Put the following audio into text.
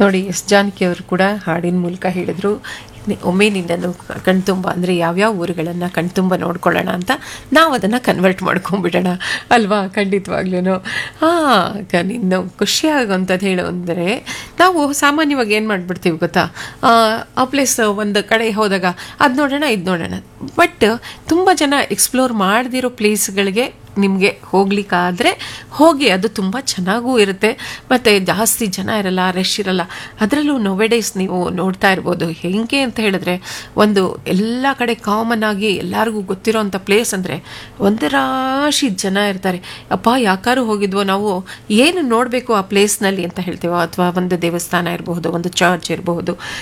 ನೋಡಿ ಎಸ್ ಜಾನಕಿ ಅವರು ಕೂಡ ಹಾಡಿನ ಮೂಲಕ ಹೇಳಿದ್ರು ನಿ- ಒಮ್ಮೆ ನಿನ್ನನ್ನು ಕಣ್ತುಂಬ ಅಂದರೆ ಯಾವ್ಯಾವ ಊರುಗಳನ್ನು ಕಣ್ತುಂಬ ನೋಡ್ಕೊಳ್ಳೋಣ ಅಂತ ನಾವು ಅದನ್ನು ಕನ್ವರ್ಟ್ ಮಾಡ್ಕೊಂಡ್ಬಿಡೋಣ ಅಲ್ವಾ ಖಂಡಿತವಾಗ್ಲೂ ಹಾಂ ನಿನ್ನ ಖುಷಿಯಾಗುವಂಥದ್ದು ಹೇಳು ಅಂದರೆ ನಾವು ಸಾಮಾನ್ಯವಾಗಿ ಏನು ಮಾಡಿಬಿಡ್ತೀವಿ ಗೊತ್ತಾ ಆ, ಆ ಪ್ಲೇಸ್ ಒಂದು ಕಡೆ ಹೋದಾಗ ಅದು ನೋಡೋಣ ಇದು ನೋಡೋಣ ಬಟ್ ತುಂಬ ಜನ ಎಕ್ಸ್ಪ್ಲೋರ್ ಮಾಡದಿರೋ ಪ್ಲೇಸ್ಗಳಿಗೆ ನಿಮಗೆ ಹೋಗ್ಲಿಕ್ಕಾದರೆ ಹೋಗಿ ಅದು ತುಂಬ ಚೆನ್ನಾಗೂ ಇರುತ್ತೆ ಮತ್ತು ಜಾಸ್ತಿ ಜನ ಇರಲ್ಲ ರಶ್ ಇರಲ್ಲ ಅದರಲ್ಲೂ ನೊವೆಡೇಸ್ ನೀವು ನೋಡ್ತಾ ಇರ್ಬೋದು ಹೆಂಗೆ ಅಂತ ಹೇಳಿದ್ರೆ ಒಂದು ಎಲ್ಲ ಕಡೆ ಕಾಮನ್ ಆಗಿ ಎಲ್ಲರಿಗೂ ಗೊತ್ತಿರೋಂಥ ಪ್ಲೇಸ್ ಅಂದರೆ ಒಂದು ರಾಶಿ ಜನ ಇರ್ತಾರೆ ಅಪ್ಪ ಯಾಕಾರು ಹೋಗಿದ್ವೋ ನಾವು ಏನು ನೋಡಬೇಕು ಆ ಪ್ಲೇಸ್ನಲ್ಲಿ ಅಂತ ಹೇಳ್ತೀವೋ ಅಥವಾ ಒಂದು ದೇವಸ್ಥಾನ ಇರಬಹುದು ಒಂದು ಚರ್ಚ್ ಇರಬಹುದು